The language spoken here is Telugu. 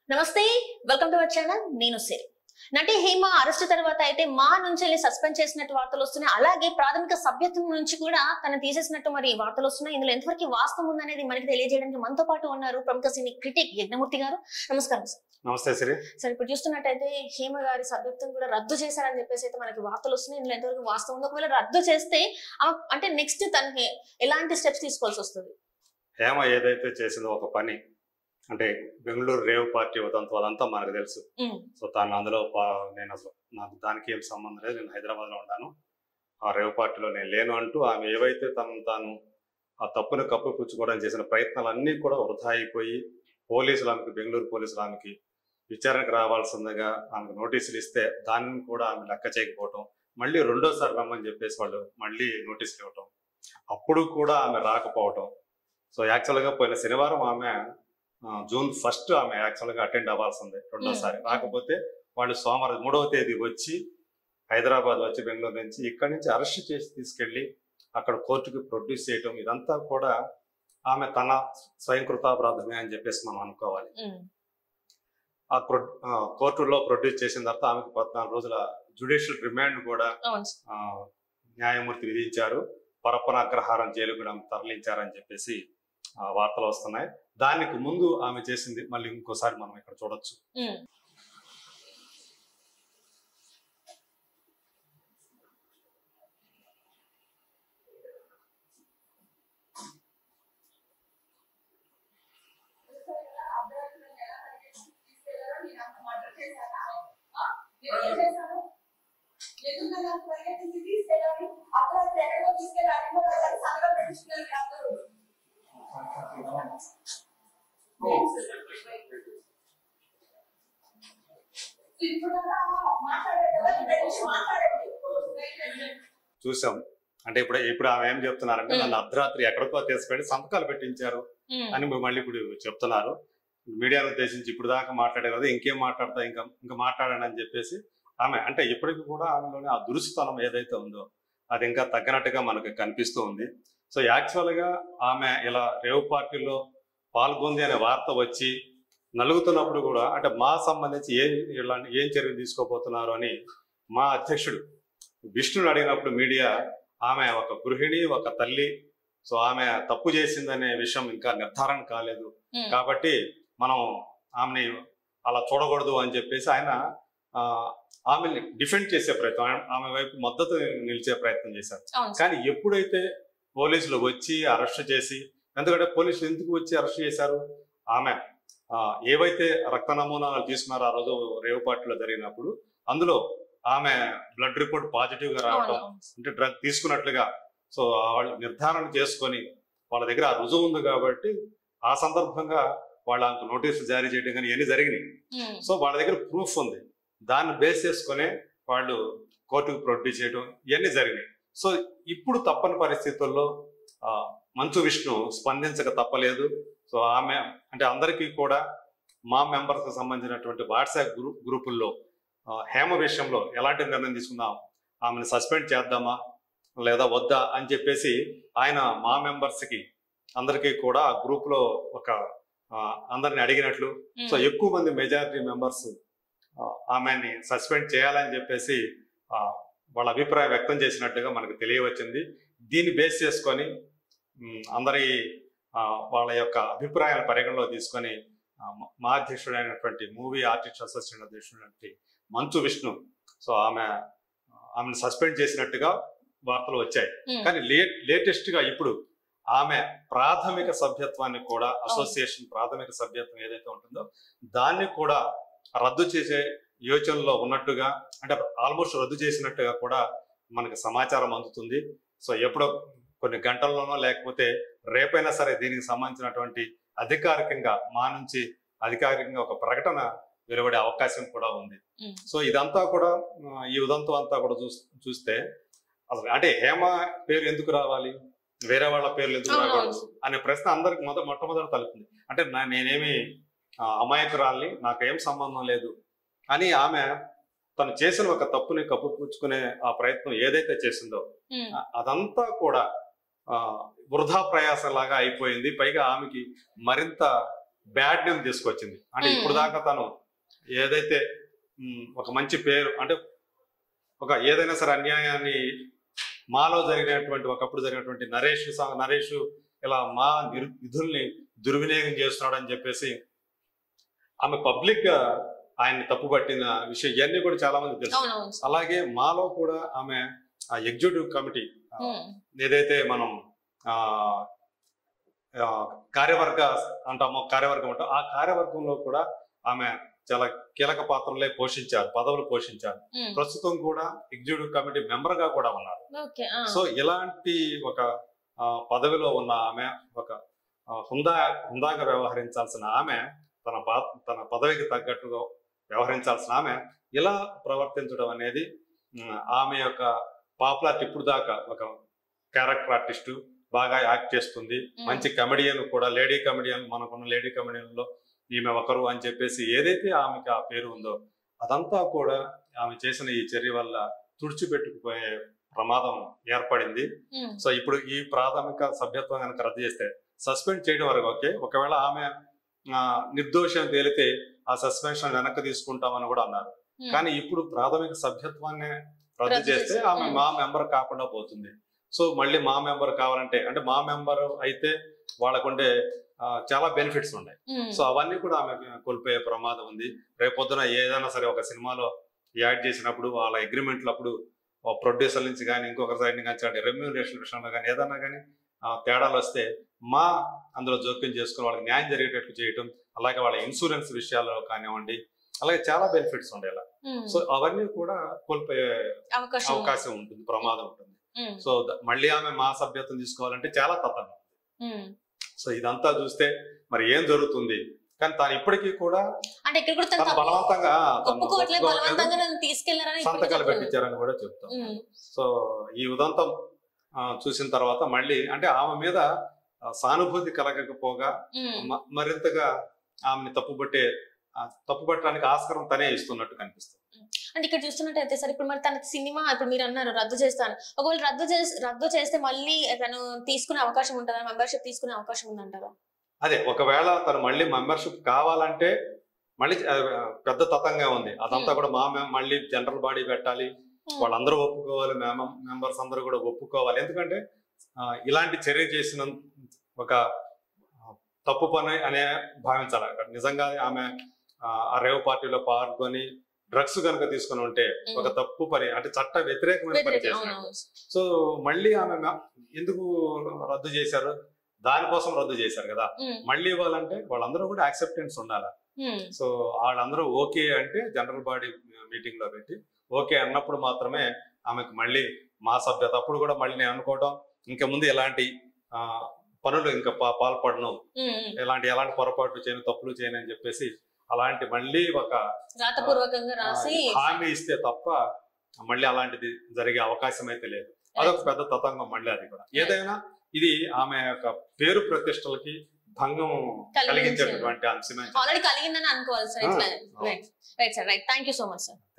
నమస్తే వెల్కమ్ టు అవర్ ఛానల్ నేను సిరి నటి హేమ అరెస్ట్ తర్వాత అయితే మా నుంచి వెళ్ళి సస్పెండ్ చేసినట్టు వార్తలు వస్తున్నాయి అలాగే ప్రాథమిక సభ్యత్వం నుంచి కూడా తను తీసేసినట్టు మరి వార్తలు వస్తున్నాయి ఇందులో ఎంతవరకు వాస్తవం ఉందనేది మనకి తెలియజేయడానికి మనతో పాటు ఉన్నారు ప్రముఖ సినీ క్రిటిక్ యజ్ఞమూర్తి గారు నమస్కారం సార్ నమస్తే సిరి సార్ ఇప్పుడు చూస్తున్నట్టయితే హేమ గారి సభ్యత్వం కూడా రద్దు చేశారని చెప్పేసి అయితే మనకి వార్తలు వస్తున్నాయి ఇందులో ఎంతవరకు వాస్తవం ఉంది ఒకవేళ రద్దు చేస్తే ఆమె అంటే నెక్స్ట్ తనకి ఎలాంటి స్టెప్స్ తీసుకోవాల్సి వస్తుంది హేమ ఏదైతే చేసిందో ఒక పని అంటే బెంగళూరు రేవ్ పార్టీ ఉదంతం అదంతా మనకు తెలుసు ఉమ్, సో తాను అందులో పా- నేను అసలు నాకు దానికి ఏం సంబంధం లేదు నేను హైదరాబాద్లో ఉన్నాను ఆ రేవ్ పార్టీలో నేను లేను అంటూ ఆమె ఏవైతే తను తాను ఆ తప్పును కప్పిపుచ్చుకోవడానికి చేసిన ప్రయత్నాలన్నీ కూడా వృధా అయిపోయి పోలీసులు ఆమెకి బెంగళూరు పోలీసులు ఆమెకి విచారణకు రావాల్సిందిగా ఆమెకు నోటీసులు ఇస్తే దాన్ని కూడా ఆమె లెక్క చేయకపోవటం మళ్ళీ రెండోసారి రమ్మని చెప్పేసి వాళ్ళు మళ్ళీ నోటీసులు ఇవ్వటం అప్పుడు కూడా ఆమె రాకపోవటం సో యాక్చువల్గా పోయిన శనివారం ఆమె ఆ, జూన్ ఫస్ట్ ఆమె యాక్చువల్గా అటెండ్ అవ్వాల్సింది రెండోసారి Hmm. రాకపోతే వాళ్ళు సోమవారం మూడవ తేదీ వచ్చి హైదరాబాద్ వచ్చి బెంగళూరు నుంచి ఇక్కడి నుంచి అరెస్ట్ చేసి తీసుకెళ్ళి అక్కడ కోర్టుకి ప్రొడ్యూస్ చేయటం ఇదంతా కూడా ఆమె తన స్వయం కృతాపరాధమే అని చెప్పేసి మనం అనుకోవాలి ఉమ్, ఆ ప్రొ- ఆ, కోర్టులో ప్రొడ్యూస్ చేసిన తర్వాత ఆమెకు పద్నాలుగు రోజుల జుడిషియల్ రిమాండ్ కూడా అవును సార్. ఆ, న్యాయమూర్తి విధించారు పరప్పన అగ్రహారం జైలుకు ఆమె తరలించారని చెప్పేసి ఆ, వార్తలు వస్తున్నాయి దానికి ముందు ఆమె చేసింది మళ్ళీ ఇంకోసారి మనం ఇక్కడ చూడొచ్చు ఉమ్. చూసాం అంటే ఇప్పుడు ఇప్పుడు ఆమె ఏం చెప్తున్నారంటే Hmm. నన్ను అర్ధరాత్రి ఎక్కడికో తీసుకెళ్ళి సంతకాలు పెట్టించారు ఉమ్. అని మళ్ళీ ఇప్పుడు చెప్తున్నారు మీడియాను ఉద్దేశించి ఇప్పుడు దాకా మాట్లాడే కదా ఇంకేం మాట్లాడతా ఇంకా ఇంకా మాట్లాడండి అని చెప్పేసి ఆమె అంటే ఇప్పటికి కూడా ఆమెలోని ఆ దురుసుతనం ఏదైతే ఉందో అది ఇంకా తగ్గనట్టుగా మనకు కనిపిస్తూ ఉంది సో యాక్చువల్గా ఆమె ఇలా రేవ్ పార్టీలో పాల్గొంది అనే వార్త వచ్చి నలుగుతున్నప్పుడు కూడా అంటే మా సంబంధించి ఏం ఇలాంటి ఏం చర్యలు తీసుకోబోతున్నారు అని మా అధ్యక్షుడు విష్ణుని అడిగినప్పుడు మీడియా ఆమె ఒక గృహిణి ఒక తల్లి సో ఆమె తప్పు చేసిందనే విషయం ఇంకా నిర్ధారణ కాలేదు ఉమ్. కాబట్టి మనం ఆమెని అలా చూడకూడదు అని చెప్పేసి ఆయన ఆ, ఆమెని డిఫెండ్ చేసే ప్రయత్నం ఆమె- ఆమె వైపు మద్దతు నిలిచే ప్రయత్నం చేశారు అవును సార్. కానీ ఎప్పుడైతే పోలీసులు వచ్చి అరెస్ట్ చేసి ఎందుకంటే పోలీసులు ఎందుకు వచ్చి అరెస్ట్ చేశారు ఆమె ఆ, ఏవైతే రక్త నమూనాలు తీసుకున్నారో ఆ రోజు రేవు పార్టీలో జరిగినప్పుడు అందులో ఆమె బ్లడ్ రిపోర్ట్ పాజిటివ్ గా అవును, రావడం అవును. అంటే డ్రగ్ తీసుకున్నట్లుగా సో వాళ్ళు నిర్ధారణ చేసుకొని వాళ్ళ దగ్గర ఆ రుజువు ఉంది కాబట్టి ఆ సందర్భంగా వాళ్ళ నోటీసులు జారీ చేయడం కానీ ఇవన్నీ జరిగినాయి ఉమ్. సో వాళ్ళ దగ్గర ప్రూఫ్ ఉంది దాన్ని బేస్ చేసుకునే వాళ్ళు కోర్టుకు ప్రొడ్యూస్ చేయడం ఇవన్నీ జరిగినాయి సో ఇప్పుడు తప్పని పరిస్థితుల్లో ఆ, మంచు విష్ణు స్పందించక తప్పలేదు సో ఆమె అంటే అందరికీ కూడా మా మెంబర్స్ కి సంబంధించినటువంటి వాట్సాప్ గ్రూప్ గ్రూపుల్లో ఆ, హేమ విషయంలో ఎలాంటి నిర్ణయం తీసుకుందాం ఆమెను సస్పెండ్ చేద్దామా లేదా వద్దా అని చెప్పేసి ఆయన మా మెంబర్స్ కి అందరికీ కూడా ఆ గ్రూప్ లో ఒక ఆ, అందరిని అడిగినట్లు సో ఉమ్. ఎక్కువ మంది మెజారిటీ మెంబర్స్ ఆమెని సస్పెండ్ చేయాలని చెప్పేసి ఆ, వాళ్ళ అభిప్రాయం వ్యక్తం చేసినట్టుగా మనకు తెలియవచ్చింది దీన్ని బేస్ చేసుకొని మ్, అందరి ఆ, వాళ్ళ యొక్క అభిప్రాయాల పరిగణలో తీసుకొని ఆ, మా- మా అధ్యక్షుడైనటువంటి మూవీ ఆర్టిస్ట్ అసోసియేషన్ అధ్యక్షుడైనటువంటి మంచు విష్ణు సో ఆమె ఆమెను సస్పెండ్ చేసినట్టుగా వార్తలు వచ్చాయి ఉమ్. కానీ లేట్ లేటెస్ట్ గా ఇప్పుడు ఆమె ప్రాథమిక సభ్యత్వాన్ని కూడా అసోసియేషన్ ప్రాథమిక సభ్యత్వం ఏదైతే ఉంటుందో దాన్ని కూడా రద్దు చేసే యోచనలో ఉన్నట్టుగా అంటే ఆల్మోస్ట్ రద్దు చేసినట్టుగా కూడా మనకి సమాచారం అందుతుంది సో ఎప్పుడో కొన్ని గంటల్లోనో లేకపోతే రేపైనా సరే దీనికి సంబంధించినటువంటి అధికారికంగా మా నుంచి అధికారికంగా ఒక ప్రకటన వెలువడే అవకాశం కూడా ఉంది ఉమ్. సో ఇదంతా కూడా ఆ, ఈ ఉదంతం అంతా కూడా చూస్- చూస్తే అసలు అంటే హేమ పేరు ఎందుకు రావాలి వేరే వాళ్ళ పేర్లు ఎందుకు అవును, రాకూడదు అనే ప్రశ్న అందరికి మొదట మొట్టమొదటి తలుపుతుంది అంటే నా- నేనేమి ఆ, అమాయకురాల్ని నాకేం సంబంధం లేదు అని ఆమె తను చేసిన ఒక తప్పుని కప్పుపుచ్చుకునే ఆ ప్రయత్నం ఏదైతే చేసిందో ఉమ్. ఆ- అదంతా కూడా ఆ, వృధా ప్రయాసంలాగా అయిపోయింది పైగా ఆమెకి మరింత బ్యాడ్ నేమ్ తీసుకొచ్చింది అంటే Hmm. ఇప్పుడు దాకా తను ఏదైతే ఉమ్, ఒక మంచి పేరు అంటే ఒక ఏదైనా సరే అన్యాయాన్ని మాలో జరిగినటువంటి ఒకప్పుడు జరిగినటువంటి నరేష్ సా- నరేష్ ఇలా మా నిరు- నిధుల్ని దుర్వినియోగం చేస్తున్నాడు అని చెప్పేసి ఆమె పబ్లిక్ గా ఆయన్ని తప్పుపట్టిన విషయం ఇవన్నీ కూడా చాలా మంది తెలుసు అవునవును సార్. అలాగే మాలో కూడా ఆమె ఆ ఎగ్జిక్యూటివ్ కమిటీ ఆ, ఉమ్, ఏదైతే మనం ఆ ఆ, కార్యవర్గ అంటామో కార్యవర్గం అంటాం ఆ కార్యవర్గంలో కూడా ఆమె చాలా కీలక పాత్రలే పోషించారు పదవులు పోషించారు ఉమ్. ప్రస్తుతం కూడా ఎగ్జిక్యూటివ్ కమిటీ మెంబర్ గా కూడా ఉన్నారు ఓకే ఆ. సో ఇలాంటి ఒక ఆ, పదవిలో ఉన్న ఆమె ఒక ఆ, హుందా హుందాగా వ్యవహరించాల్సిన ఆమె తన పా- తన పదవికి తగ్గట్టుగా వ్యవహరించాల్సిన ఆమె ఇలా ప్రవర్తించడం అనేది ఉమ్, ఆమె యొక్క పాపులారిటీ ఇప్పుడు దాకా ఒక క్యారెక్టర్ ఆర్టిస్ట్ బాగా యాక్ట్ చేస్తుంది ఉమ్. మంచి కమెడియన్ కూడా లేడీ కమెడియన్ మనకున్న లేడీ కమెడియన్ లో ఈమె ఒకరు అని చెప్పేసి ఏదైతే ఆమెకి ఆ పేరు ఉందో అదంతా కూడా ఆమె చేసిన ఈ చర్య వల్ల తుడిచిపెట్టుకుపోయే ప్రమాదం ఏర్పడింది ఉమ్, సో ఇప్పుడు ఈ ప్రాథమిక సభ్యత్వం కనుక రద్దు చేస్తే సస్పెండ్ చేయడం వరకు ఓకే ఒకవేళ ఆమె ఆ, నిర్దోషం తేలితే ఆ సస్పెన్షన్ వెనక్కి తీసుకుంటామని కూడా అన్నారు ఉమ్. కానీ ఇప్పుడు ప్రాథమిక సభ్యత్వాన్ని రద్దు రద్దు చేస్తే చేసి, ఆమె ఉమ్. మా మెంబర్ కాకుండా పోతుంది సో మళ్ళీ మా మెంబర్ కావాలంటే అంటే మా మెంబర్ అయితే వాళ్ళకుండే ఆ, చాలా బెనిఫిట్స్ ఉన్నాయి ఉమ్. సో అవన్నీ కూడా ఆమె కోల్పోయే ప్రమాదం ఉంది రేపొద్దున ఏదైనా సరే ఒక సినిమాలో యాడ్ చేసినప్పుడు వాళ్ళ అగ్రిమెంట్లు అప్పుడు ప్రొడ్యూసర్ నుంచి కానీ ఇంకొకరి సైడ్ నుంచి కానీ రెమ్యూనరేషన్ విషయంలో కానీ ఏదైనా కానీ తేడాలు వస్తే మా అందులో జోక్యం చేసుకుని వాళ్ళకి న్యాయం జరిగేటట్లు చేయటం అలాగే వాళ్ళ ఇన్సూరెన్స్ విషయాల్లో కానివ్వండి అలాగే చాలా బెనిఫిట్స్ ఉంటాయి ఇలా ఉమ్. సో అవన్నీ కూడా కోల్పోయే అవకాశం ఉంది. అవకాశం ఉంటుంది ప్రమాదం ఉంటుంది ఉమ్, సో ద- మళ్ళీ ఆమె మా సభ్యత్వం తీసుకోవాలంటే చాలా తతంగం ఉమ్. సో ఇదంతా చూస్తే మరి ఏం జరుగుతుంది కానీ తాను ఇప్పటికీ కూడా అంటే ఇక్కడ కూడా తను తను తప్పు బలవంతంగా తను ఒప్పుకోవట్లేదు ఒప్పుకోవట్లేదు, బలవంతంగా నన్ను తీసుకెళ్లారని ఇప్పటికీ సంతకాలు చెప్పలేదు. పెట్టించారని కూడా చెప్తాం ఉమ్, సో ఈ ఉదంతం ఆ, చూసిన తర్వాత మళ్ళీ అంటే ఆమె మీద ఆ, సానుభూతి కలగకపోగా ఉమ్, మ- మరింతగా ఆమెని తప్పుపట్టే ఆ, తప్పుపట్టడానికి ఆస్కారం తనే ఇస్తున్నట్టు కనిపిస్తుంది అంటే ఇక్కడ చూస్తున్నట్టయితే సార్ ఇప్పుడు మరి తన సినిమా ఇప్పుడు మీరు అన్నారు రద్దు చేస్తాను ఒకవేళ రద్దు చేసి రద్దు చేస్తే మళ్ళీ తను తీసుకునే అవకాశం ఉంటుందా మెంబర్షిప్ తీసుకునే అవకాశం ఉందంటారా అదే ఒకవేళ తను మళ్ళీ మెంబర్షిప్ కావాలంటే మళ్ళీ ఆ, పెద్ద తతంగా ఉంది అదంతా Hmm. కూడా మా మేము మళ్ళీ జనరల్ బాడీ పెట్టాలి ఉమ్, వాళ్ళందరూ ఒప్పుకోవాలి మెంబర్స్ అందరూ కూడా ఒప్పుకోవాలి ఎందుకంటే ఆ, ఇలాంటి చర్య చేసిన ఒక ఆ, తప్పు పని అనే భావించాలి అక్కడ నిజంగా ఆమె ఆ, ఆ రేవ్ పార్టీలో పాల్గొని డ్రగ్స్ కనుక తీసుకుని ఉంటే ఉమ్. ఒక తప్పు పని అంటే చట్ట వ్యతిరేకమైన పని వ్యతిరేకం, చేసినట్టు అవునవును. సో మళ్ళీ ఆమె మ- ఎందుకు రద్దు చేశారు దానికోసం రద్దు చేశారు కదా ఉమ్, మళ్ళీ ఇవ్వాలంటే వాళ్ళందరూ కూడా యాక్సెప్టెన్స్ ఉండాలి ఉమ్, సో వాళ్ళందరూ ఓకే అంటే జనరల్ బాడీ మీటింగ్ లో పెట్టి ఓకే అన్నప్పుడు మాత్రమే ఆమెకు మళ్ళీ మా సభ్యత అప్పుడు కూడా మళ్ళీ నేను అనుకోవడం ఇంకా ముందు ఎలాంటి ఆ, పనులు ఇంకా పా- పాల్పడను ఉమ్, ఉమ్. ఎలాంటి ఎలాంటి పొరపాట్లు చేయను తప్పులు చేయను అని చెప్పేసి అలాంటి మళ్ళీ ఒక రాతపూర్వకంగా ఆ, రాసి హామీ ఇస్తే తప్ప మళ్ళీ అలాంటిది జరిగే అవకాశం అయితే లేదు అదొక పెద్ద తతంగం మళ్ళీ అది కూడా ఏదైనా ఇది ఆమె యొక్క పేరు ప్రతిష్టలకి భంగం కలిగించే- కలిగించేటటువంటి అంశమే ఆల్రెడీ కలిగిందని అనుకోవాలి సార్ ఆ, ఇట్లా అవును. Right right sir right thank you so much sir